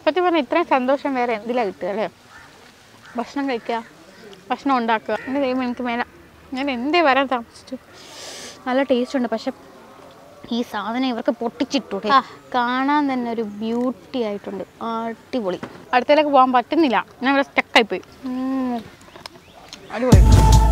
സത്യം പറഞ്ഞാൽ ഇത്രയും സന്തോഷം വേറെ എന്തിലാണ് കിട്ടുക അല്ലേ ഭക്ഷണം കഴിക്കുക ഭക്ഷണം ഉണ്ടാക്കുക എൻ്റെ ദൈവം എനിക്ക് മേല ഞാൻ എന്തേ വരാൻ താമസിച്ചു നല്ല ടേസ്റ്റ് ഉണ്ട് പക്ഷെ ഈ സാധനം ഇവർക്ക് പൊട്ടിച്ചിട്ടൂടെ ആ കാണാൻ തന്നെ ഒരു ബ്യൂട്ടി ആയിട്ടുണ്ട് അടിപൊളി അടുത്തേക്ക് പോകാൻ പറ്റുന്നില്ല ഞാൻ ഇവിടെ സ്റ്റക്കായിപ്പോയി അടിപൊളി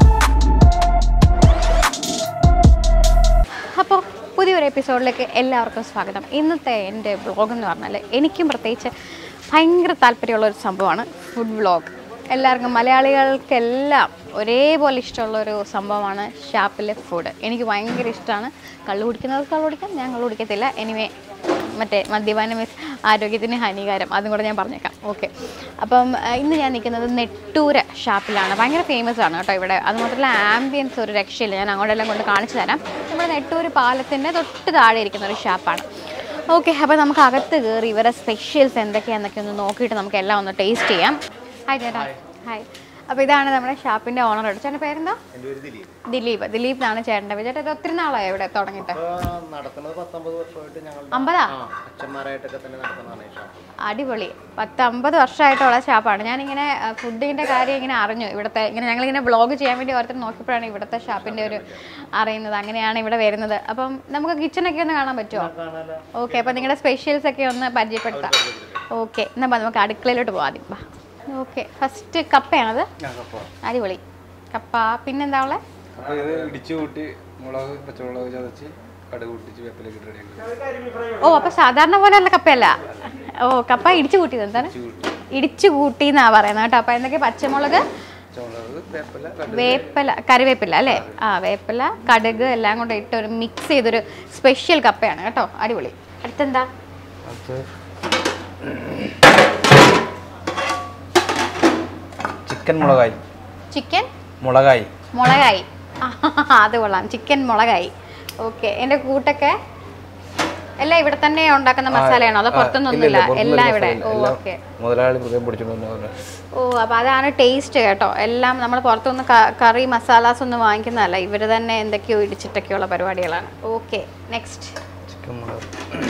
അപ്പോൾ പുതിയൊരു എപ്പിസോഡിലേക്ക് എല്ലാവർക്കും സ്വാഗതം ഇന്നത്തെ എൻ്റെ വ്ളോഗ് എന്ന് പറഞ്ഞാൽ എനിക്കും പ്രത്യേകിച്ച് ഭയങ്കര താല്പര്യമുള്ള ഒരു സംഭവമാണ് ഫുഡ് വ്ളോഗ് എല്ലാവർക്കും മലയാളികൾക്കെല്ലാം ഒരേപോലെ ഇഷ്ടമുള്ള ഒരു സംഭവമാണ് ഷാപ്പിലെ ഫുഡ് എനിക്ക് ഭയങ്കര ഇഷ്ടമാണ് കള്ളു കുടിക്കുന്നവർക്ക് കള്ളു കുടിക്കാം ഞാൻ കള്ളു കുടിക്കത്തില്ല എനിവേ മറ്റേ മദ്യപാനം മീൻസ് ആരോഗ്യത്തിന് ഹാനികാരം അതും കൂടെ ഞാൻ പറഞ്ഞേക്കാം ഓക്കെ അപ്പം ആ, ഇന്ന് ഞാൻ നിൽക്കുന്നത് നെട്ടൂര ഷാപ്പിലാണ് ഭയങ്കര ഫേമസ് ആണ് കേട്ടോ ഇവിടെ അതുമാത്രമല്ല ആംബിയൻസ് ഒരു രക്ഷയില്ല ഞാൻ അങ്ങോട്ടെല്ലാം കൊണ്ട് കാണിച്ചു തരാം നമ്മുടെ നെട്ടൂർ പാലത്തിൻ്റെ തൊട്ട് താഴെ ഇരിക്കുന്ന ഒരു ഷാപ്പാണ് ഓക്കെ അപ്പോൾ നമുക്ക് അകത്ത് കയറി ഇവരെ സ്പെഷ്യൽസ് എന്തൊക്കെയാണെന്നൊക്കെ ഒന്ന് നോക്കിയിട്ട് നമുക്ക് എല്ലാം ഒന്ന് ടേസ്റ്റ് ചെയ്യാം ഹായ് ചേട്ടാ ഹായ് അപ്പോൾ ഇതാണ് നമ്മുടെ ഷാപ്പിൻ്റെ ഓണർ ചേട്ടൻ്റെ പേരെന്താ എൻ്റെ പേര് ദിലീപ് ദിലീപ് ദിലീപ് എന്നാണ് ചേട്ടൻ്റെ പേര് ചേട്ടാ ഇത് ഒത്തിരി നാളായോ ഇവിടെ തുടങ്ങിയിട്ട് ഇപ്പോൾ നടക്കുന്നത് പത്തൊമ്പത് വർഷമായിട്ട് ഞങ്ങൾ അമ്പതാ ആ അച്ഛന്മാരായിട്ടൊക്കെ തന്നെ നടക്കുന്നതാണ് ഈ ഷാപ്പ് അടിപൊളി പത്ത് അമ്പത് വർഷമായിട്ടുള്ള ഷാപ്പാണ് ഞാനിങ്ങനെ ഫുഡിൻ്റെ കാര്യം ഇങ്ങനെ അറിഞ്ഞു ഇവിടുത്തെ ഇങ്ങനെ ഞങ്ങളിങ്ങനെ വ്ളോഗ് ചെയ്യാൻ വേണ്ടി ഓരോരുത്തർ നോക്കിയപ്പോഴാണ് ഇവിടുത്തെ ഷാപ്പിൻ്റെ ഒരു അറിയുന്നത് അങ്ങനെയാണ് ഇവിടെ വരുന്നത് അപ്പം നമുക്ക് കിച്ചണൊക്കെ ഒന്ന് കാണാൻ പറ്റുമോ കാണാലോ ഓക്കെ അപ്പം നിങ്ങളുടെ സ്പെഷ്യൽസ് ഒക്കെ ഒന്ന് പരിചയപ്പെടുത്താം ഓക്കെ എന്നാൽ ബാ, നമുക്ക് അടുക്കളയിലോട്ട് പോകാം ആദ്യം വാ ഓക്കെ ഫസ്റ്റ് കപ്പയാണത് ഞങ്ങൾക്കപ്പോൾ അടിപൊളി കപ്പ പിന്നെന്താ ഉള്ളത് അപ്പോൾ ഇത് ഇടിച്ചു കൂട്ടി മുളക് പച്ചമുളക് ചതച്ച് കടുക് പൊട്ടിച്ച് വേപ്പിലേക്ക് ഇട്ട് റെഡിയാക്കി ഓ അപ്പോൾ സാധാരണ പോലെയുള്ള കപ്പയല്ല ഓ കപ്പ ഇടിച്ചു കൂട്ടിയത് എന്താണ് ഇടിച്ചു കൂട്ടി എന്നാ പറയുന്നത് കേട്ടോ അപ്പോൾ എന്തൊക്കെ പച്ചമുളക് പച്ചമുളക് വേപ്പില കടുക് വേപ്പില കറിവേപ്പില അല്ലേ ആ വേപ്പില കടുക് എല്ലാം കൂടെ ഇട്ട് ഒരു മിക്സ് ചെയ്തൊരു സ്പെഷ്യൽ കപ്പയാണ് കേട്ടോ അടിപൊളി അടുത്തെന്താ അത് ചിക്കൻ മുളകായി ചിക്കൻ മുളകായി മുളകായി ആ, അത് കൊള്ളാം ചിക്കൻ മുളകായി ഓക്കെ എൻ്റെ കൂട്ടൊക്കെ എല്ലാം ഇവിടെ തന്നെ ഉണ്ടാക്കുന്ന മസാലയാണോ അതോ പുറത്തൊന്നൊന്നുമില്ല എല്ലാം ഇവിടെ ഓ ഓക്കെ മുതലാളി പ്രത്യേകം പിടിച്ചിട്ടുണ്ട് ഓ അപ്പോൾ അതാണ് ടേസ്റ്റ് കേട്ടോ എല്ലാം നമ്മൾ പുറത്തുനിന്ന് ക- കറി മസാലാസ് ഒന്നും വാങ്ങിക്കുന്നതല്ല ഇവർ തന്നെ എന്തൊക്കെയോ ഇടിച്ചിട്ടൊക്കെയുള്ള പരിപാടികളാണ് ഓക്കെ നെക്സ്റ്റ് ചിക്കൻ മുളക്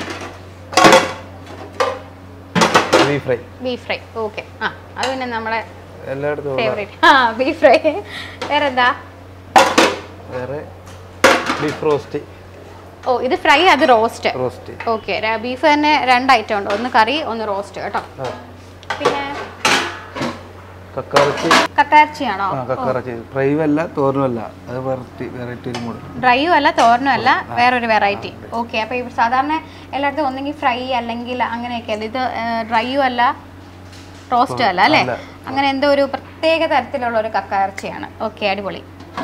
beef fry beef fry okay ആ അത് പിന്നെ നമ്മുടെ എല്ലായിടത്തും ഉള്ള ഫേവറേറ്റ് ആ ബീഫ് ഫ്രൈ വേറെ എന്താ വേറെ ബീഫ് റോസ്റ്റ് ഓ ഇത് ഫ്രൈ അത് റോസ്റ്റ് റോസ്റ്റ് ഓക്കെ ബീഫ് തന്നെ രണ്ട് ഐറ്റം ഉണ്ട് ഒന്ന് കറി ഒന്ന് റോസ്റ്റ് കേട്ടോ ആ പിന്നെ കക്കറച്ചി കക്കാർച്ചിയാണോ ആ കക്കറച്ചി ഫ്രൈയും അല്ല തോരനും അല്ല അത് വെറൈറ്റി വെറൈറ്റി ഒരു മൂട് ഡ്രൈയും അല്ല തോരനും അല്ല വേറൊരു വെറൈറ്റി ഓക്കെ അപ്പോൾ ഇവർ സാധാരണ എല്ലായിടത്തും ഒന്നെങ്കിൽ ഫ്രൈ അല്ലെങ്കിൽ അങ്ങനെയൊക്കെ അല്ല ഇത് ഡ്രൈയും അല്ല റോസ്റ്റും അല്ല അല്ലേ അല്ല. അങ്ങനെ എന്തോ ഒരു പ്രത്യേക തരത്തിലുള്ള ഒരു കക്കാർച്ചിയാണ് ഓക്കെ അടിപൊളി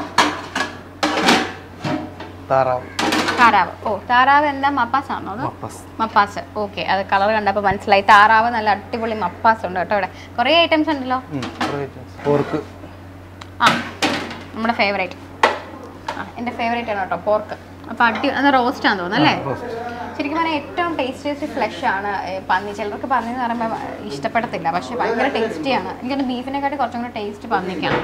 താറാവ് താറാവ് ഓ താറാവ് എന്താ മപ്പാസ് ആണോ അത് മപ്പസ് മപ്പാസ് ഓക്കെ അത് കളർ കണ്ടപ്പോൾ മനസ്സിലായി താറാവ് നല്ല അടിപൊളി മപ്പാസ് ഉണ്ട് കേട്ടോ ഇവിടെ കുറേ ഐറ്റംസ് ഉണ്ടല്ലോ പോർക്ക് ആ നമ്മുടെ ഫേവറേറ്റ് ആ എൻ്റെ ഫേവറേറ്റ് ആണ് കേട്ടോ പോർക്ക് അപ്പോൾ അടി അത് റോസ്റ്റ് ആണെന്ന് തോന്നുന്നു അല്ലേ റോസ്റ്റ് ശരിക്കും പറഞ്ഞാൽ ഏറ്റവും ടേസ്റ്റിയസ്റ്റ് ഫ്ലഷ് ആണ് ഏ, പന്നി ചിലർക്ക് പന്നി എന്ന് പറയുമ്പോൾ ഇഷ്ടപ്പെടത്തില്ല പക്ഷെ ഭയങ്കര ടേസ്റ്റിയാണ് എനിക്കൊന്ന് ബീഫിനെക്കാട്ടി കുറച്ചും കൂടെ ടേസ്റ്റ് പന്നിക്കാണ്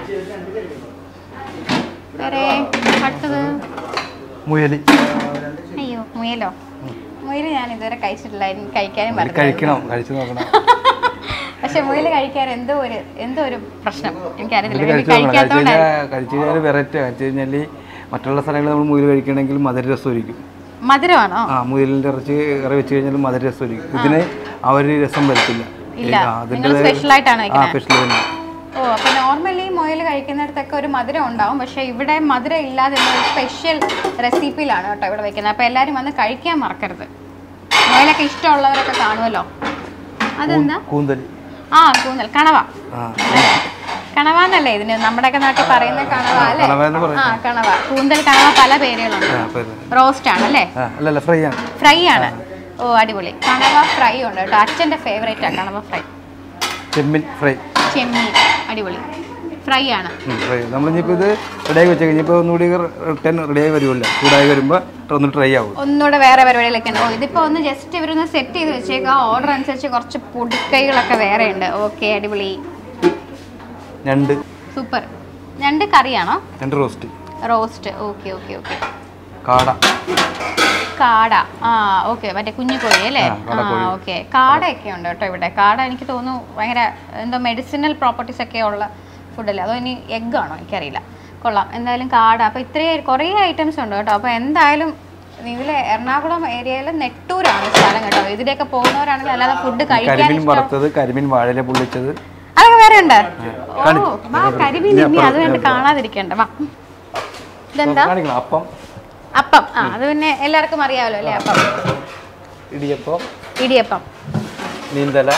വേറെ അടുത്തത് മുയലി അയ്യോ മുയലോ മുയൽ ഞാൻ ഇതുവരെ കഴിച്ചിട്ടില്ല എനിക്ക് കഴിക്കാനും ഇത് പറ്റില്ല കഴിക്കണം കഴിച്ചു നോക്കണം പക്ഷെ മുയൽ കഴിക്കാൻ എന്തോ ഒരു എന്തോ ഒരു പ്രശ്നം ഇത് എനിക്കറിയത്തില്ല കഴിച്ചു നോക്കണം കഴിച്ചു കഴിക്കാത്തോണ്ടായിരിക്കും കഴിഞ്ഞാൽ കഴിച്ചു കഴിഞ്ഞാൽ വെറൈറ്റി കഴിച്ചു കഴിഞ്ഞാൽ മറ്റുള്ള സ്ഥലങ്ങളിൽ നമ്മൾ മുയൽ കഴിക്കണമെങ്കിൽ മധുര രസമായിരിക്കും മധുരമാണോ ആ മുയലിൻ്റെ ഇറച്ചി കറി വെച്ച് കഴിഞ്ഞാൽ മധുര രസമായിരിക്കും ഇതിന് ആ ഒരു രസം വരത്തില്ല ഇല്ല ആ, നിങ്ങൾ അതിൻ്റെ സ്പെഷ്യൽ ആയിട്ടാണ് ആ വെക്കുന്നത് സ്പെഷ്യൽ തന്നെ ഓ അപ്പൊ നോർമലി മുയൽ കഴിക്കുന്നിടത്തൊക്കെ ഒരു മധുരം ഉണ്ടാവും പക്ഷെ ഇവിടെ മധുരം ഇല്ലാതെ ഒരു സ്പെഷ്യൽ റെസിപ്പിയിലാണ് കേട്ടോ ഇവിടെ വെക്കുന്നത് അപ്പൊ എല്ലാരും വന്ന് കഴിക്കാൻ മറക്കരുത് മുയലൊക്കെ ഇഷ്ടമുള്ളവരൊക്കെ കാണുമല്ലോ അതെന്താ കൂന്തൽ ആ കൂന്തൽ കണവ ആ കണവ എന്നല്ലേ ഇതിന് നമ്മുടെയൊക്കെ നാട്ടിൽ പറയുന്ന കണവ അല്ലേ കണവ എന്ന് പറയും ആ കണവ കൂന്തൽ കണവ പല പേരുകളുണ്ട് ആ പേര് റോസ്റ്റ് ആണ് അല്ലേ ആ അല്ലല്ല ഫ്രൈ ആണ് ഫ്രൈ ആണ് ഓ അടിപൊളി കണവ ഫ്രൈ ഉണ്ട് കേട്ടോ അച്ഛൻ്റെ ഫേവറേറ്റ് ആണ് കണവ ഫ്രൈ ചെമ്മീൻ ഫ്രൈ ചെമ്മീൻ അടിപൊളി ഫ്രൈ ആണ് ഫ്രൈ നമ്മളിനിപ്പോൾ ഇത് റെഡിയാക്കി വെച്ച് കഴിഞ്ഞപ്പോൾ ഒന്നുകൂടി റിട്ടേൺ റെഡിയായി വരുമല്ലോ ചൂടായി വരുമ്പോൾ ഒന്ന് ട്രൈ ആവും ഒന്നുകൂടെ വേറെ പരിപാടികളൊക്കെ ഉണ്ട് ഓ ഇതിപ്പോ ഒന്ന് ജസ്റ്റ് ഇവരൊന്ന് സെറ്റ് ചെയ്ത് വെച്ചേക്കാം ഓർഡർ അനുസരിച്ച് കുറച്ച് പൊടിക്കൈകളൊക്കെ വേറെ ഉണ്ട് ഓക്കെ അടിപൊളി ഞണ്ട് സൂപ്പർ ഞണ്ട് കറിയാണോ ഞണ്ട് roast roast okay okay okay കാട കാട ആ ഓക്കെ മറ്റേ കുഞ്ഞു കോഴി അല്ലേ ആ ഓക്കെ കാടയൊക്കെ ഉണ്ട് കേട്ടോ ഇവിടെ കാട എനിക്ക് തോന്നുന്നു ഭയങ്കര എന്തോ മെഡിസിനൽ പ്രോപ്പർട്ടീസ് ഒക്കെ ഉള്ള ഫുഡല്ലേ അതോ ഇനി എഗ് ആണോ എനിക്കറിയില്ല കൊള്ളാം എന്തായാലും കാട അപ്പോൾ ഇത്രയും കുറേ ഐറ്റംസ് ഉണ്ട് കേട്ടോ അപ്പോൾ എന്തായാലും ഇതിലെ എറണാകുളം ഏരിയയിൽ നെട്ടൂരാണ് സ്ഥലം കേട്ടോ ഇതിലേക്ക് പോകുന്നവരാണെങ്കിൽ അല്ലാതെ ഫുഡ് കഴിക്കാൻ കരിമീൻ വറുത്തത് കരിമീൻ വാഴയില പൊള്ളിച്ചത് അതൊക്കെ വേറെ ഉണ്ട് ഓ വാ കരിമീൻ ഇനി അത് വേണ്ട കാണാതിരിക്കണ്ട വാ ഇതെന്താ കാണിക്കണം അപ്പം അപ്പം ആ അത് പിന്നെ എല്ലാവർക്കും അറിയാമല്ലോ അല്ലേ അപ്പം ഇടിയപ്പം ഇടിയപ്പം നീന്തല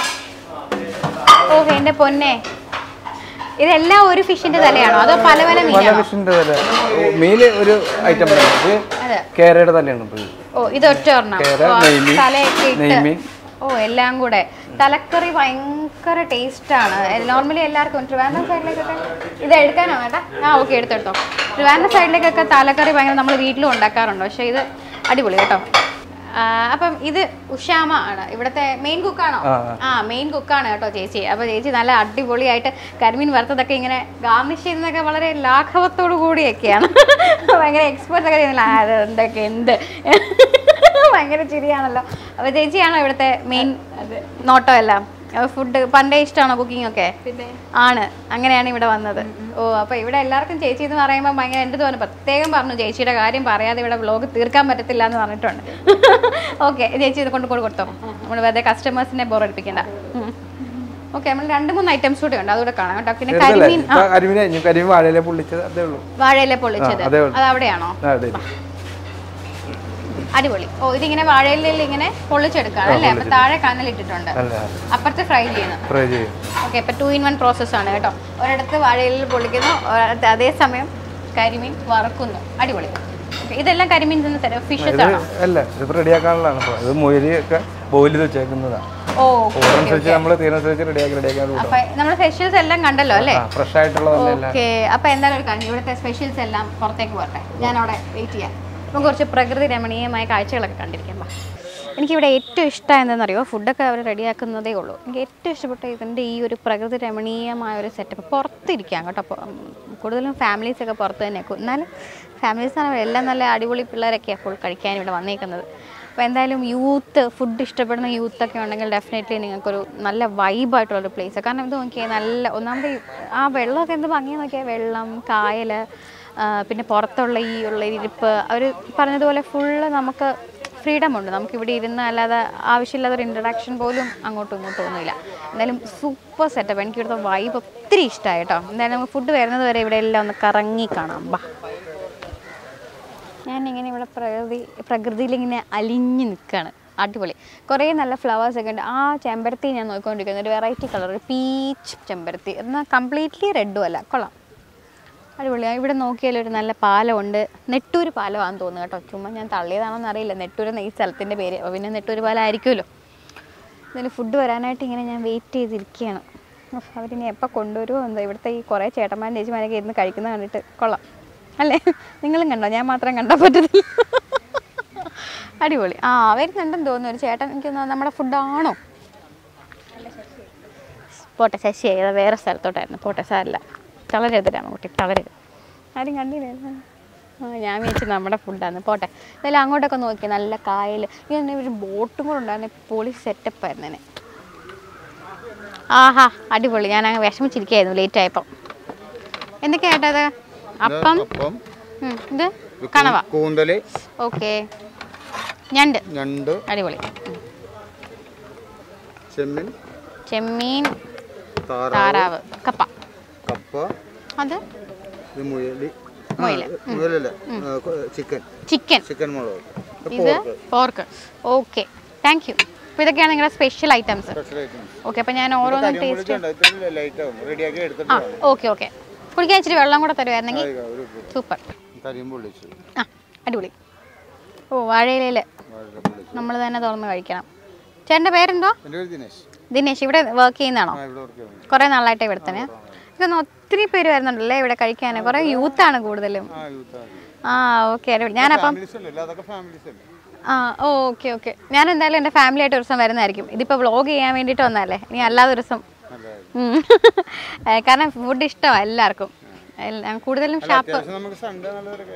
ഓ എന്റെ പൊന്നെ ഇതെല്ലാം ഒരു ഫിഷിന്റെ തലയാണോ അതോ പല പല പല മീനാണോ ഫിഷിന്റെ തല മീന് ഒരു ഐറ്റം ഇത് അതെ കേരയുടെ തലയാണ് ഇപ്പൊ ഇത്. ഓ ഇത് ഒറ്റ ഒരെണ്ണം കേര, ഓ, ആ നെയ്മീൻ, തലയൊക്കെ ഇട്ട് നെയ്മീൻ. ഓ എല്ലാം കൂടെ തലക്കറി ഭയങ്കര ടേസ്റ്റ് ആണ് നോർമലി എല്ലാവർക്കും ട്രിവാൻഡ്രം സൈഡിലേക്കൊക്കെ ഇത് എടുക്കാനോ വേണ്ട ആ ഓക്കെ എടുത്തെടുത്തോ ട്രിവാൻഡ്രം സൈഡിലേക്കൊക്കെ തലക്കറി ഭയങ്കര നമ്മൾ വീട്ടിലും ഉണ്ടാക്കാറുണ്ട് പക്ഷേ ഇത് അടിപൊളി കേട്ടോ ആ, അപ്പം ഇത് ഉഷാമ ആണ് ഇവിടുത്തെ മെയിൻ കുക്കാണോ ആ, ആ മെയിൻ കുക്കാണ് കേട്ടോ ചേച്ചി അപ്പോൾ ചേച്ചി നല്ല അടിപൊളിയായിട്ട് കരിമീൻ വറുത്തതൊക്കെ ഇങ്ങനെ ഗാർണിഷ് ചെയ്യുന്നതൊക്കെ വളരെ ലാഘവത്തോടു കൂടിയൊക്കെയാണ് ഭയങ്കര എക്സ്പേർട്സ് ഒക്കെ ചെയ്യുന്നില്ല ആ, അത് എന്തൊക്കെ എന്ത് ഭയങ്കര ചിരിയാണല്ലോ അപ്പോൾ ചേച്ചിയാണോ ഇവിടുത്തെ മെയിൻ നോട്ടം എല്ലാം ഫുഡ് പണ്ടേ ഇഷ്ടമാണോ കുക്കിംഗ് ഒക്കെ ആണ് അങ്ങനെയാണ് ഇവിടെ വന്നത് ഓ അപ്പോൾ ഇവിടെ എല്ലാവർക്കും ചേച്ചി എന്ന് പറയുമ്പോൾ ഭയങ്കര എൻ്റെ തോന്നുന്നു പ്രത്യേകം പറഞ്ഞു ചേച്ചിയുടെ കാര്യം പറയാതെ ഇവിടെ വ്ലോഗ് തീർക്കാൻ പറ്റത്തില്ല എന്ന് പറഞ്ഞിട്ടുണ്ട് ഓക്കെ ചേച്ചി ഇത് കൊണ്ട് കൊണ്ട് കൊടുത്തോ നമ്മൾ വെറുതെ കസ്റ്റമേഴ്സിനെ ബോറടിപ്പിക്കണ്ട ഓക്കെ നമ്മൾ രണ്ട് മൂന്ന് ഐറ്റംസ് കൂടെ ഉണ്ട് അതുകൂടെ കാണാം കേട്ടോ പിന്നെ ചെറുതല്ലേ കരിമീൻ ആ ഇപ്പൊ കരിമീൻ കഴിഞ്ഞു കരിമീൻ വാഴയില പൊള്ളിച്ചത് അതേ ഉള്ളൂ വാഴയില പൊള്ളിച്ചത് ആ, അതേ ഉള്ളൂ. അത് അവിടെയാണോ ആ, അതെ അടിപൊളി ഓ ഇതിങ്ങനെ വാഴയിലയിൽ ഇങ്ങനെ പൊള്ളിച്ചെടുക്കാണ് അല്ലേ അപ്പൊ താഴെ കനലിട്ടിട്ടുണ്ട് അല്ല അപ്പുറത്ത് ഫ്രൈ ചെയ്യുന്നു ഫ്രൈ ചെയ്യും ഓക്കെ ഇപ്പൊ ടു ഇൻ വൺ പ്രോസസ് ആണ് കേട്ടോ ഒരിടത്ത് വാഴയിലിൽ പൊള്ളിക്കുന്നു ഒരിടത്ത് അതേസമയം കരിമീൻ വറക്കുന്നു അടിപൊളി Okay, ഇതെല്ലാം കരിമീൻ നിന്ന് തരാം ഫിഷസ് ഇത് ആണോ അല്ല ഇത് റെഡിയാക്കാനുള്ളതാണ് ഇപ്പോൾ ഇത് മൊയില് ഒക്കെ ബോയിൽ ചെയ്ത് വെച്ചേക്കുന്നതാണ് ഓ ഓരോന്നനുസരിച്ച് നമ്മൾ തീരുന്നനുസരിച്ച് റെഡിയാക്കി റെഡിയാക്കാൻ അപ്പൊ നമ്മുടെ സ്പെഷ്യൽസ് എല്ലാം കണ്ടല്ലോ അല്ലേ ആ ഫ്രഷ് ആയിട്ടുള്ളതല്ലേ എല്ലാം ഓക്കെ അപ്പൊ എന്തായാലും ഒരു കാര്യം ഇവിടുത്തെ സ്പെഷ്യൽസ് എല്ലാം പുറത്തേക്ക് പോട്ടെ ഞാൻ അവിടെ വെയിറ്റ് ചെയ്യാം നമുക്ക് കുറച്ച് പ്രകൃതി രമണീയമായ കാഴ്ചകളൊക്കെ കണ്ടിരിക്കാം വാ. എനിക്കിവിടെ ഏറ്റവും ഇഷ്ടം എന്താണെന്നറിയോ ഫുഡൊക്കെ അവർ റെഡിയാക്കുന്നതേ ഉള്ളൂ എനിക്ക് ഏറ്റവും ഇഷ്ടപ്പെട്ട ഇതിൻ്റെ ഈ ഒരു പ്രകൃതി രമണീയമായ ഒരു സെറ്റപ്പ് പുറത്തിരിക്കാം കേട്ടോ അപ്പോൾ കൂടുതലും ഫാമിലീസൊക്കെ പുറത്ത് തന്നെ നിൽക്കും എന്നാലും ഫാമിലീസ് ആണ് എല്ലാം നല്ല അടിപൊളി പിള്ളേരൊക്കെയാണ് ഫുൾ കഴിക്കാൻ ഇവിടെ വന്നേക്കുന്നത് അപ്പോൾ എന്തായാലും യൂത്ത് ഫുഡ് ഇഷ്ടപ്പെടുന്ന യൂത്തൊക്കെ ഉണ്ടെങ്കിൽ ഡെഫിനറ്റ്ലി നിങ്ങൾക്കൊരു നല്ല വൈബായിട്ടുള്ളൊരു പ്ലേസ് കാരണം ഇത് നോക്കിയാൽ നല്ല ഒന്നാമത് ഈ ആ വെള്ളമൊക്കെ എന്ത് ഭംഗിയാന്ന് നോക്കിയാൽ വെള്ളം കായൽ ആ, പിന്നെ പുറത്തുള്ള ഈ ഉള്ള ഇരിപ്പ് അവർ പറഞ്ഞതുപോലെ ഫുള്ള് നമുക്ക് ഫ്രീഡം ഉണ്ട് നമുക്ക് ഇവിടെ ഇരുന്ന് അല്ലാതെ ആവശ്യമില്ലാത്ത ഒരു ഇൻട്രഡക്ഷൻ പോലും അങ്ങോട്ടും ഇങ്ങോട്ടും ഒന്നുമില്ല എന്തായാലും സൂപ്പർ സെറ്റപ്പ് എനിക്ക് ഇവിടുത്തെ വൈബ് ഒത്തിരി ഇഷ്ടമായി കേട്ടോ എന്തായാലും നമുക്ക് ഫുഡ് വരുന്നത് വരെ ഇവിടെ എല്ലാം ഒന്ന് കറങ്ങി കാണാം ബാ ഞാനിങ്ങനെ ഇവിടെ പ്രകൃതി പ്രകൃതിയിൽ ഇങ്ങനെ അലിഞ്ഞ് നിൽക്കുകയാണ് അടിപൊളി കുറേ നല്ല ഫ്ലവേഴ്സ് ഒക്കെ ഉണ്ട് ആ ചെമ്പരത്തി ഞാൻ നോക്കിക്കൊണ്ടിരിക്കുന്നത് ഒരു വെറൈറ്റി കളർ ഒരു പീച്ച് ചെമ്പരത്തി എന്നാൽ കംപ്ലീറ്റ്ലി റെഡും അല്ല കൊള്ളാം അടിപൊളിയാണ് ഇവിടെ നോക്കിയാൽ ഒരു നല്ല പാലമുണ്ട് നെട്ടൂർ പാലമാണെന്ന് തോന്നുന്നു കേട്ടോ ചുമ്മാ ഞാൻ തള്ളിയതാണോന്ന് അറിയില്ല നെട്ടൂർ എന്ന ഈ സ്ഥലത്തിൻ്റെ പേര് അപ്പോൾ പിന്നെ നെട്ടൂർ പാലം ആയിരിക്കുമല്ലോ എന്തായാലും ഫുഡ് വരാനായിട്ട് ഇങ്ങനെ ഞാൻ വെയിറ്റ് ചെയ്തിരിക്കുകയാണ് ഉഫ്, അവരിനി എപ്പോൾ കൊണ്ടുവരുമോ എന്തോ ഇവിടുത്തെ ഈ കുറേ ചേട്ടന്മാരും ചേച്ചിമാരൊക്കെ ഇരുന്ന് കഴിക്കുന്നത് കണ്ടിട്ട് കൊള്ളാം അല്ലേ നിങ്ങളും കണ്ടോ ഞാൻ മാത്രം കണ്ടാൽ പറ്റത്തില്ല അടിപൊളി ആ വരുന്നുണ്ടെന്ന് തോന്നുന്നു ഒരു ചേട്ടൻ എനിക്ക് തോന്നുന്നു നമ്മുടെ ഫുഡാണോ പോട്ടെ ശശിയായി അത് വേറെ സ്ഥലത്തോട്ടായിരുന്നു പോട്ടെ സാരല്ല തളരരുത് രാമകുട്ടി തളരരുത് ആരും കണ്ടില്ല ആ ഞാൻ വിചാരിച്ചു നമ്മുടെ ഫുഡാണ് പോട്ടെ എന്തായാലും അങ്ങോട്ടൊക്കെ നോക്കി നല്ല കായൽ ഇങ്ങനെ ഒരു ബോട്ടും കൂടെ ഉണ്ടായിരുന്നു പൊളി സെറ്റപ്പ് ആയിരുന്നേനെ ആഹാ അടിപൊളി ഞാൻ അങ്ങ് വിഷമിച്ചിരിക്കുകയായിരുന്നു ലേറ്റ് ആയപ്പോൾ എന്തൊക്കെയായിട്ടത് അപ്പം അപ്പം ഉം, ഇത് കണവ കൂന്തല് ഓക്കെ ഞണ്ട് ഞണ്ട് അടിപൊളി ഉം. ചെമ്മീൻ ചെമ്മീൻ താറാവ് താറാവ് കപ്പ കപ്പ അത് ഇത് മുയലി ആ, മുയല്. മുയലല്ല ചിക്കൻ ചിക്കൻ ചിക്കൻ മുളക് ഇത് പോർക്ക് ഓക്കെ താങ്ക് യു അപ്പോൾ ഇതൊക്കെയാണ് നിങ്ങളുടെ special items special items okay അപ്പോൾ ഞാൻ ഓരോന്നും ടേസ്റ്റ് ലൈറ്റ് ആവും റെഡിയാക്കി ആ എടുത്തിട്ട് ഓക്കെ ഓക്കെ കുടിക്കാൻ ഇച്ചിരി വെള്ളം കൂടെ തരുമായിരുന്നെങ്കിൽ ഒരു സൂപ്പർ കരിയും പൊള്ളിച്ചു ആ അടിപൊളി ഓ വാഴയിലയിൽ വാഴ പൊള്ളിച്ചു നമ്മൾ തന്നെ തുറന്ന് കഴിക്കണം ചേട്ടൻ്റെ പേരെന്തോ എൻ്റെ പേര് ദിനേശ് ദിനേശ് ഇവിടെ വർക്ക് ചെയ്യുന്നതാണോ ആ ഇവിടെ വർക്ക് ചെയ്യുന്നു കുറേ നാളായിട്ട് ഇവിടെ തന്നെ ഇതൊന്ന് ഒത്തിരി പേര് വരുന്നുണ്ടല്ലേ ഇവിടെ കഴിക്കാൻ കുറേ യൂത്താണ് കൂടുതലും ആ യൂത്താണ് ആ ഓക്കെ ഞാനപ്പം ഫാമിലീസ് അല്ലേ അതൊക്കെ ഫാമിലീസ് അല്ലേ ആ ഓ ഓക്കെ ഓക്കെ ഞാൻ എന്തായാലും എൻ്റെ ഫാമിലി ആയിട്ട് ഒരു ദിവസം വരുന്നതായിരിക്കും ഇതിപ്പോൾ വ്ളോഗ് ചെയ്യാൻ വേണ്ടിയിട്ട് വന്നതല്ലേ ഇനി അല്ലാതെ ഒരു ദിവസം ഉം. ഏ, കാരണം ഫുഡ് ഇഷ്ടമാണ് എല്ലാവർക്കും എല്ലാം- കൂടുതലും ഷാപ്പ് അത്യാവശ്യം നമുക്ക് സൺഡേ നല്ല തിരക്കായിരിക്കും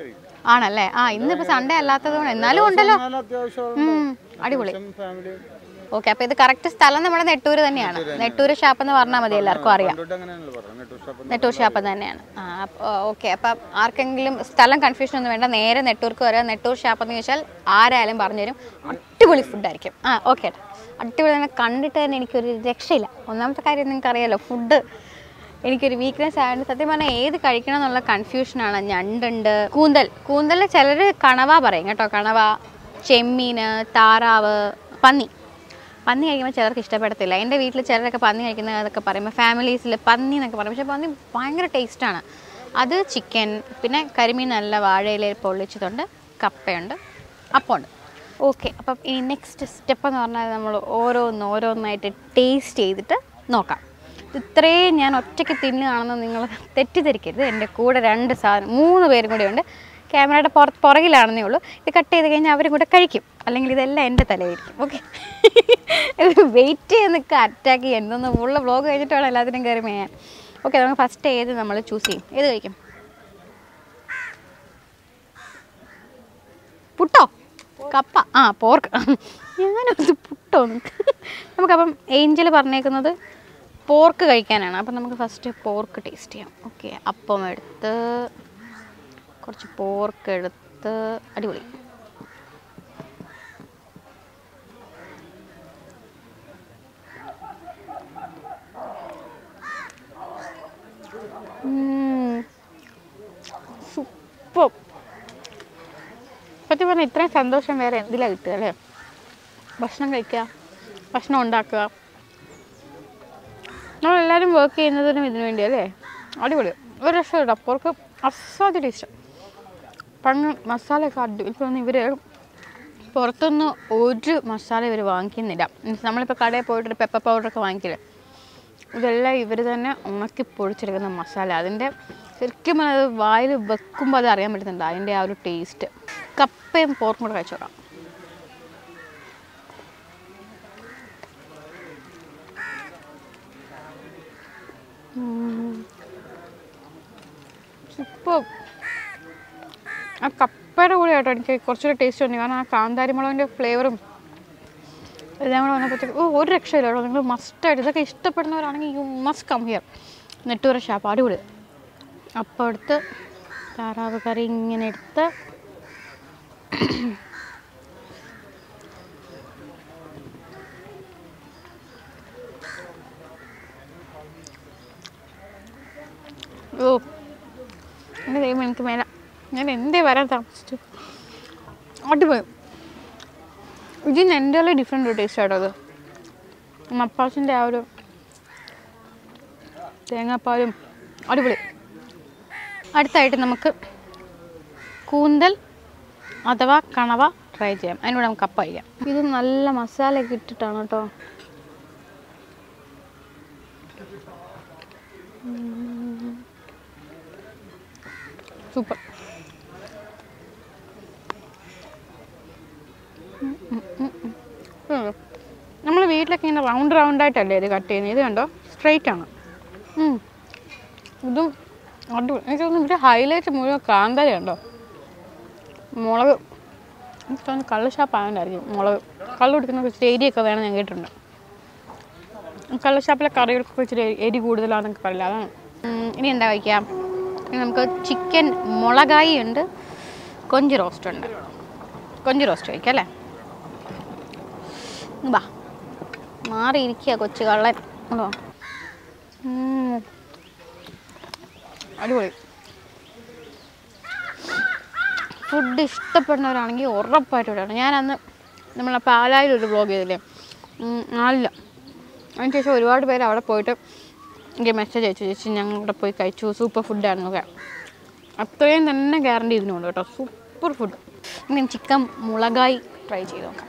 ആണല്ലേ ആ ഇന്നിപ്പോൾ സൺഡേ അല്ലാത്തത് കൊണ്ട് എന്നാലും ഉണ്ടല്ലോ എന്നാലും അത്യാവശ്യം ഉം, അടിപൊളി ഫാമിലി ഓക്കെ അപ്പോൾ ഇത് കറക്റ്റ് സ്ഥലം നമ്മുടെ നെട്ടൂര് തന്നെയാണ് നെട്ടൂര് ഷാപ്പ് എന്ന് പറഞ്ഞാൽ മതി എല്ലാവർക്കും അറിയാം കണ്ടിട്ട് അങ്ങനെയാണല്ലോ പറഞ്ഞത് നെട്ടൂർ ഷോപ്പ് നെട്ടൂർ ഷാപ്പ് തന്നെയാണ് ആ ഓക്കെ അപ്പം ആർക്കെങ്കിലും സ്ഥലം കൺഫ്യൂഷൻ ഒന്നും വേണ്ട നേരെ നെട്ടൂർക്ക് വരാം നെട്ടൂർ ഷാപ്പ് എന്ന് ചോദിച്ചാൽ ആരായാലും പറഞ്ഞുതരും അടിപൊളി ഫുഡായിരിക്കും ആ ഓക്കെ അടിപൊളി തന്നെ കണ്ടിട്ട് തന്നെ എനിക്കൊരു രക്ഷയില്ല ഒന്നാമത്തെ കാര്യം നിങ്ങൾക്ക് അറിയാലോ ഫുഡ് എനിക്കൊരു വീക്ക്നെസ് ആയതുകൊണ്ട് സത്യം പറഞ്ഞാൽ ഏത് കഴിക്കണം എന്നുള്ള കൺഫ്യൂഷനാണ് ഞണ്ടുണ്ട് കൂന്തൽ കൂന്തൽ ചിലർ കണവ പറയും കേട്ടോ കണവ ചെമ്മീൻ താറാവ് പന്നി പന്നി കഴിക്കുമ്പോൾ ചിലർക്ക് ഇഷ്ടപ്പെടത്തില്ല എൻ്റെ വീട്ടിൽ ചിലരൊക്കെ പന്നി കഴിക്കുന്നത് അതൊക്കെ പറയുമ്പോൾ ഫാമിലീസിൽ പന്നി എന്നൊക്കെ പറയും പക്ഷേ പന്നി ഭയങ്കര ടേസ്റ്റാണ് അത് ചിക്കൻ പിന്നെ കരിമീൻ നല്ല വാഴയിലയിൽ പൊള്ളിച്ചതുണ്ട് കപ്പയുണ്ട് അപ്പമുണ്ട് ഓക്കെ അപ്പം ഇനി നെക്സ്റ്റ് സ്റ്റെപ്പ് എന്ന് പറഞ്ഞാൽ നമ്മൾ ഓരോന്ന് ഓരോന്നായിട്ട് ടേസ്റ്റ് ചെയ്തിട്ട് നോക്കാം ഇത്രയും ഞാൻ ഒറ്റയ്ക്ക് തിന്നുകയാണെന്ന് നിങ്ങൾ തെറ്റിദ്ധരിക്കരുത് എൻ്റെ കൂടെ രണ്ട് സാധനം മൂന്ന് പേരും കൂടെ ഉണ്ട് ക്യാമറയുടെ പുറത്ത് പുറകിലാണെന്നേ ഉള്ളൂ ഇത് കട്ട് ചെയ്ത് കഴിഞ്ഞാൽ അവരും കൂടെ കഴിക്കും അല്ലെങ്കിൽ ഇതെല്ലാം എൻ്റെ തലയായിരിക്കും ഓക്കെ വെയിറ്റ് ചെയ്ത് നിൽക്കുക അറ്റാക്ക് ചെയ്യാൻ എന്തൊന്ന് ഉള്ള വ്ളോഗ് കഴിഞ്ഞിട്ട് വേണം എല്ലാത്തിനും കയറി മേയാൻ ഓക്കെ നമുക്ക് ഫസ്റ്റ് ഏത് നമ്മൾ ചൂസ് ചെയ്യും ഏത് കഴിക്കും പുട്ടോ കപ്പ ആ പോർക്ക് ഞാനത് പുട്ടോ നമുക്കപ്പം ഏഞ്ചൽ പറഞ്ഞേക്കുന്നത് പോർക്ക് കഴിക്കാനാണ് അപ്പം നമുക്ക് ഫസ്റ്റ് പോർക്ക് ടേസ്റ്റ് ചെയ്യാം ഓക്കെ അപ്പം എടുത്ത് കുറച്ച് പോർക്ക് എടുത്ത് അടിപൊളി സൂപ്പർ സത്യം പറഞ്ഞാൽ ഇത്രയും സന്തോഷം വേറെ എന്തിലാണ് കിട്ടുക അല്ലേ ഭക്ഷണം കഴിക്കുക ഭക്ഷണം ഉണ്ടാക്കുക നമ്മളെല്ലാവരും വർക്ക് ചെയ്യുന്നതിനും ഇതിനു വേണ്ടി അല്ലേ അടിപൊളി ഒരു രക്ഷമില്ല അപ്പോർക്ക് അസാധ്യ ടേസ്റ്റ് പണ്ട് മസാലയൊക്കെ അടി ഇപ്പം ഇവർ പുറത്തൊന്നും ഒരു മസാല ഇവർ വാങ്ങിക്കുന്നില്ല Means നമ്മളിപ്പോൾ കടയിൽ പോയിട്ട് പെപ്പർ പൗഡറൊക്കെ വാങ്ങിക്കില്ലേ ഇതെല്ലാം ഇവർ തന്നെ ഉണക്കി പൊടിച്ചെടുക്കുന്ന മസാല അതിൻ്റെ ശരിക്കും അത് വായിൽ വെക്കുമ്പോൾ അത് അറിയാൻ പറ്റുന്നുണ്ട് അതിൻ്റെ ആ ഒരു ടേസ്റ്റ് കപ്പയും പോർക്കും കൂടെ കഴിച്ചോക്കാം ഇപ്പോൾ ആ കപ്പയുടെ കൂടെ ആട്ടോ എനിക്ക് കുറച്ചുകൂടി ടേസ്റ്റ് തോന്നി കാരണം ആ കാന്താരി മുളകിൻ്റെ ഫ്ലേവറും എല്ലാം കൂടെ വന്നപ്പോഴത്തേക്ക് ഓ ഒരു രക്ഷയില്ല കേട്ടോ നിങ്ങൾ മസ്റ്റായിട്ട് ഇതൊക്കെ ഇഷ്ടപ്പെടുന്നവരാണെങ്കിൽ you must come here Nettoor shop അടിപൊളി അപ്പം എടുത്ത് താറാവ് കറി ഇങ്ങനെ എടുത്ത് ഓ എൻ്റെ ദൈവം എനിക്ക് മേല ഞാൻ എന്തേ വരാൻ താമസിച്ചു അടിപൊളി ഇതിന് എൻ്റെ ഡിഫറെൻ്റ് ഒരു ടേസ്റ്റ് ആട്ടോ അത് മപ്പാസിൻ്റെ ആ ഒരു തേങ്ങാപ്പാലും അടിപൊളി അടുത്തായിട്ട് നമുക്ക് കൂന്തൽ അഥവാ കണവ ട്രൈ ചെയ്യാം അതിനൂടെ നമുക്ക് കപ്പ കഴിക്കാം ഇത് നല്ല മസാലയൊക്കെ ഇട്ടിട്ടാണ് കേട്ടോ സൂപ്പർ നമ്മൾ വീട്ടിലൊക്കെ ഇങ്ങനെ റൗണ്ട് റൗണ്ട് ആയിട്ടല്ലേ ഇത് കട്ട് ചെയ്യുന്നത് ഇത് കണ്ടോ സ്ട്രെയിറ്റ് ആണ് ഉം. ഇതും അടിപൊളി എനിക്ക് തോന്നുന്നു ഇവിടെ ഹൈലൈറ്റ് മുഴുവൻ കാന്താരി ഉണ്ടോ മുളക് എനിക്ക് തോന്നുന്നു കള്ള് ഷാപ്പ് ആയതുകൊണ്ടായിരിക്കും മുളക് കള്ള് കുടിക്കുന്ന ഇച്ചിരി എരിയൊക്കെ വേണം ഞാൻ കേട്ടിട്ടുണ്ട് കള്ള് ഷാപ്പിലെ കറികൾക്കൊക്കെ ഇച്ചിരി എരി- എരി കൂടുതലാണെന്നൊക്കെ പറയില്ല അതാണ് ഉം, ഇനി എന്താ വയ്ക്കാം ഇനി നമുക്ക് ചിക്കൻ മുളകായി ഉണ്ട് കൊഞ്ച് റോസ്റ്റ് ഉണ്ട് കൊഞ്ച് റോസ്റ്റ് കഴിക്കാം അല്ലേ ഇങ്ങ് വാ മാറിയിരിക്കുക കൊച്ചു കള്ളൻ അതോ അടിപൊളി ഫുഡ് ഇഷ്ടപ്പെടുന്നവരാണെങ്കിൽ ഉറപ്പായിട്ടും ഇടണം ഞാൻ അന്ന് നമ്മളെ പാലായിൽ ഒരു വ്ളോഗ് ചെയ്തില്ലേ ഉം, ആളില്ല അതിനുശേഷം ഒരുപാട് പേര് അവിടെ പോയിട്ട് എനിക്ക് മെസ്സേജ് അയച്ചു ചേച്ചി ഞങ്ങൾ അവിടെ പോയി കഴിച്ചു സൂപ്പർ ഫുഡായിരുന്നു ഒക്കെ അത്രയും തന്നെ ഗ്യാരണ്ടി ഇതിനുണ്ട് കേട്ടോ സൂപ്പർ ഫുഡ് ഇനി ചിക്കൻ മുളകായി ട്രൈ ചെയ്ത് നോക്കാം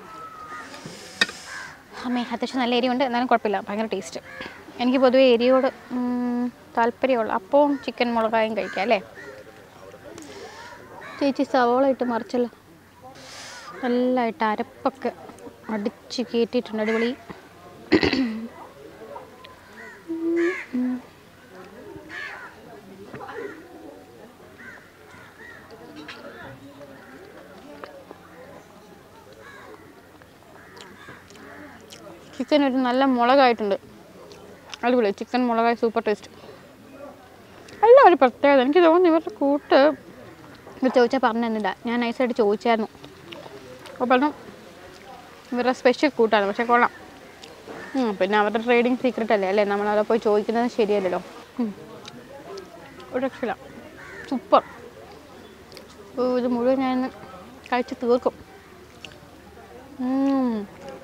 അമ്മേ അത്യാവശ്യം നല്ല എരിവുണ്ട് എന്നാലും കുഴപ്പമില്ല ഭയങ്കര ടേസ്റ്റ് എനിക്ക് പൊതുവേ എരിയോട് ഉം, താല്പര്യമുള്ള അപ്പവും ചിക്കൻ മുളകായും കഴിക്കാം അല്ലേ ചേച്ചി സവോള ഇട്ട് മറിച്ചല്ലോ നല്ലതായിട്ട് അരപ്പൊക്കെ അടിച്ച് കയറ്റിയിട്ടുണ്ട് അടിപൊളി ചിക്കൻ ഒരു നല്ല മുളകായിട്ടുണ്ട് അടിപൊളി ചിക്കൻ മുളകായി സൂപ്പർ ടേസ്റ്റ് അല്ല ഒരു പ്രത്യേകത എനിക്ക് തോന്നുന്നു ഇവരുടെ കൂട്ട് ഇത് ചോദിച്ചാൽ പറഞ്ഞു തന്നില്ല ഞാൻ നൈസായിട്ട് ചോദിച്ചായിരുന്നു അപ്പോൾ പറഞ്ഞു ഇവരുടെ സ്പെഷ്യൽ കൂട്ടാണ് പക്ഷേ കൊള്ളാം ഉം, പിന്നെ അവരുടെ ട്രേഡിങ് സീക്രട്ട് അല്ലേ അല്ലേ നമ്മളവിടെ പോയി ചോദിക്കുന്നത് ശരിയല്ലല്ലോ ഉം. ഒരു രക്ഷയില്ല സൂപ്പർ ഓ, ഇത് മുഴുവൻ ഞാൻ ഇന്ന് കഴിച്ച് തീർക്കും ഉം.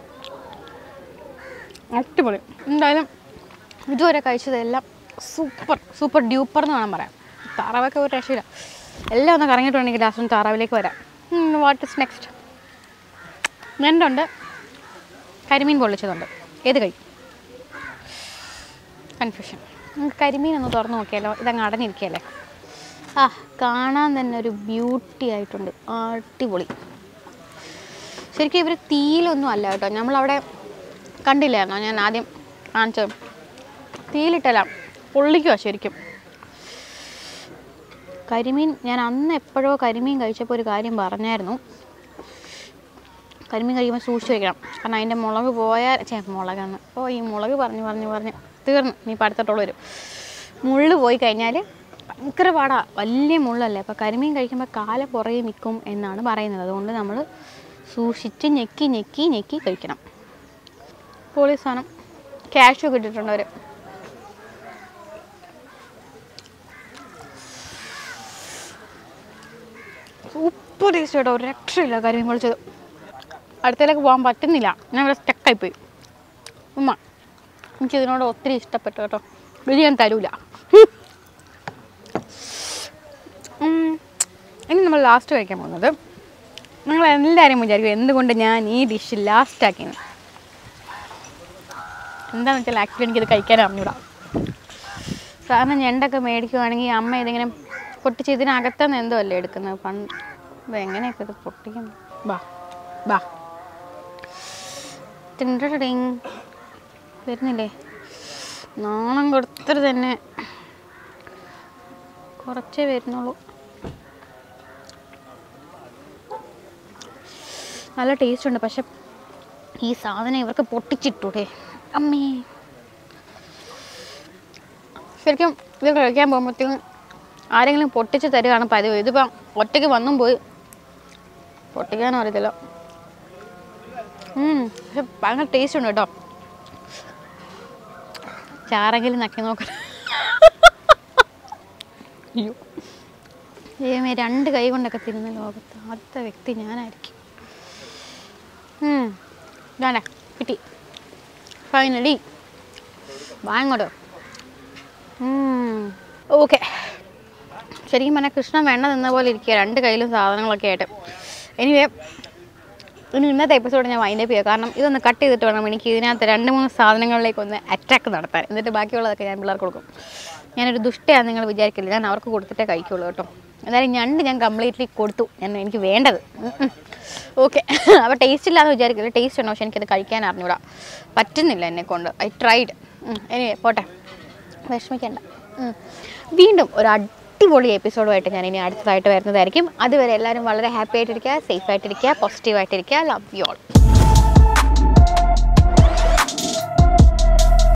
അടിപൊളി എന്തായാലും ഇതുവരെ കഴിച്ചതെല്ലാം സൂപ്പർ സൂപ്പർ ഡ്യൂപ്പർ എന്ന് വേണം പറയാം താറാവൊക്കെ ഒരു രക്ഷയില്ല എല്ലാം ഒന്ന് കറങ്ങിയിട്ടുണ്ടെങ്കിൽ ലാസ്റ്റ് ഒന്ന് താറാവിലേക്ക് വരാം വാട്ട് ഇസ് നെക്സ്റ്റ് ഞണ്ടുണ്ട് കരിമീൻ പൊള്ളിച്ചതുണ്ട് ഏത് കഴിക്കും കൺഫ്യൂഷൻ നമുക്ക് കരിമീൻ ഒന്ന് തുറന്ന് നോക്കിയാലോ ഇതങ്ങ് അടഞ്ഞിരിക്കുകയല്ലേ ആ കാണാൻ തന്നെ ഒരു ബ്യൂട്ടി ആയിട്ടുണ്ട് അടിപൊളി ശരിക്കും ഇവർ തീയിലൊന്നും അല്ല കേട്ടോ നമ്മളവിടെ കണ്ടില്ലായിരുന്നോ ഞാൻ ആദ്യം കാണിച്ചത് തീയിലിട്ടല്ല പൊള്ളിക്കുക ശരിക്കും കരിമീൻ ഞാൻ അന്ന് എപ്പോഴോ കരിമീൻ കഴിച്ചപ്പോൾ ഒരു കാര്യം പറഞ്ഞായിരുന്നു കരിമീൻ കഴിക്കുമ്പോൾ സൂക്ഷിച്ച് വയ്ക്കണം കാരണം അതിൻ്റെ മുളക് പോയാൽ ചേ മുളകാണ് ഓ ഈ മുളക് പറഞ്ഞ് പറഞ്ഞ് പറഞ്ഞ് തീർന്നു നീ പഠിത്തത്തോളം വരും മുള്ള് പോയി കഴിഞ്ഞാൽ ഭയങ്കര പാടാ വലിയ മുള്ളല്ലേ അപ്പോൾ കരിമീൻ കഴിക്കുമ്പോൾ കാല പുറകെ നിൽക്കും എന്നാണ് പറയുന്നത് അതുകൊണ്ട് നമ്മൾ സൂക്ഷിച്ച് ഞെക്കി ഞെക്കി ഞെക്കി കഴിക്കണം പൊളി സാധനം ക്യാഷ് ഒക്കെ ഇട്ടിട്ടുണ്ട് അവർ സൂപ്പർ ടേസ്റ്റ് കേട്ടോ ഒരു രക്ഷയില്ല കരിമീൻ പൊളിച്ചത് അടുത്തേക്ക് പോകാൻ പറ്റുന്നില്ല ഞാൻ ഇവിടെ സ്റ്റക്കായിപ്പോയി ഉമ്മ എനിക്കിതിനോട് ഒത്തിരി ഇഷ്ടപ്പെട്ടു കേട്ടോ ഇത് ഞാൻ തരൂല ഉം. ഇനി നമ്മൾ ലാസ്റ്റ് കഴിക്കാൻ പോകുന്നത് നിങ്ങൾ എല്ലാവരും വിചാരിക്കും എന്തുകൊണ്ട് ഞാൻ ഈ ഡിഷ് ലാസ്റ്റ് ആക്കിയത് എന്താണെന്ന് വെച്ചാൽ ആക്ച്വലി എനിക്കിത് കഴിക്കാൻ അറിഞ്ഞൂടാ സാധാരണ ഞണ്ടൊക്കെ മേടിക്കുവാണെങ്കിൽ അമ്മ ഇതിങ്ങനെ പൊട്ടിച്ച് ഇതിനകത്തുനിന്ന് എന്തോ അല്ലേ എടുക്കുന്നത് പണ്ട് ഇത് എങ്ങനെയൊക്കെ ഇത് പൊട്ടിക്കുന്നത് ബാ ബാ ടിൻഡിങ് വരുന്നില്ലേ നാണം കൊടുത്തിട്ട് തന്നെ കുറച്ചേ വരുന്നുള്ളൂ നല്ല ടേസ്റ്റ് ഉണ്ട് പക്ഷെ ഈ സാധനം ഇവർക്ക് പൊട്ടിച്ചിട്ടൂടെ അമ്മേ ശരിക്കും ഇത് കഴിക്കാൻ പോകുമ്പോഴത്തേക്കും ആരെങ്കിലും പൊട്ടിച്ച് തരികയാണ് പതിവ് ഇതിപ്പം ഒറ്റയ്ക്ക് വന്നും പോയി പൊട്ടിക്കാനും അറിയത്തില്ല ഉം, പക്ഷെ ഭയങ്കര ടേസ്റ്റ് ഉണ്ട് കേട്ടോ ചാരെങ്കിലും നക്കി നോക്കണം അയ്യോ ദൈവമേ രണ്ട് കൈ കൊണ്ടൊക്കെ തിരുന്ന ലോകത്ത് ആദ്യത്തെ വ്യക്തി ഞാനായിരിക്കും ഉം, ഇതാണേ കിട്ടി ഫൈനലി വാങ്ങോട്ടോ ഓക്കെ ശരിക്കും പറഞ്ഞാൽ കൃഷ്ണൻ വെണ്ണ നിന്ന പോലെ ഇരിക്കുക രണ്ട് കയ്യിലും സാധനങ്ങളൊക്കെ ആയിട്ട് എനിവേ ഇനി ഇന്നത്തെ എപ്പിസോഡ് ഞാൻ വൈൻഡപ്പ് ചെയ്യുക കാരണം ഇതൊന്ന് കട്ട് ചെയ്തിട്ട് വേണം എനിക്ക് ഇതിനകത്ത് രണ്ട് മൂന്ന് സാധനങ്ങളിലേക്ക് ഒന്ന് അറ്റാക്ക് നടത്താൻ എന്നിട്ട് ബാക്കിയുള്ളതൊക്കെ ഞാൻ പിള്ളേർക്ക് കൊടുക്കും ഞാനൊരു ദുഷ്ടയാന്ന് നിങ്ങൾ വിചാരിക്കില്ല ഞാൻ അവർക്ക് കൊടുത്തിട്ടേ കഴിക്കുള്ളൂ കേട്ടോ എന്തായാലും ഞണ്ട് ഞാൻ കംപ്ലീറ്റ്ലി കൊടുത്തു ഞാൻ എനിക്ക് വേണ്ടത് ഓക്കെ അപ്പോൾ ടേസ്റ്റ് ഇല്ലാന്ന് വിചാരിക്കില്ല ടേസ്റ്റ് ഉണ്ടോ പക്ഷെ എനിക്കത് കഴിക്കാൻ അറിഞ്ഞൂടാ പറ്റുന്നില്ല എന്നെ കൊണ്ട് ഐ ട്രൈഡ് ഇനി പോട്ടെ വിഷമിക്കണ്ട ഉം. വീണ്ടും ഒരു അടിപൊളി എപ്പിസോഡുമായിട്ട് ഞാൻ ഇനി അടുത്തതായിട്ട് വരുന്നതായിരിക്കും അതുവരെ എല്ലാവരും വളരെ ഹാപ്പി ആയിട്ടിരിക്കുക സേഫ് ആയിട്ടിരിക്കുക പോസിറ്റീവ് ആയിട്ടിരിക്കുക ലവ് യു ഓൾ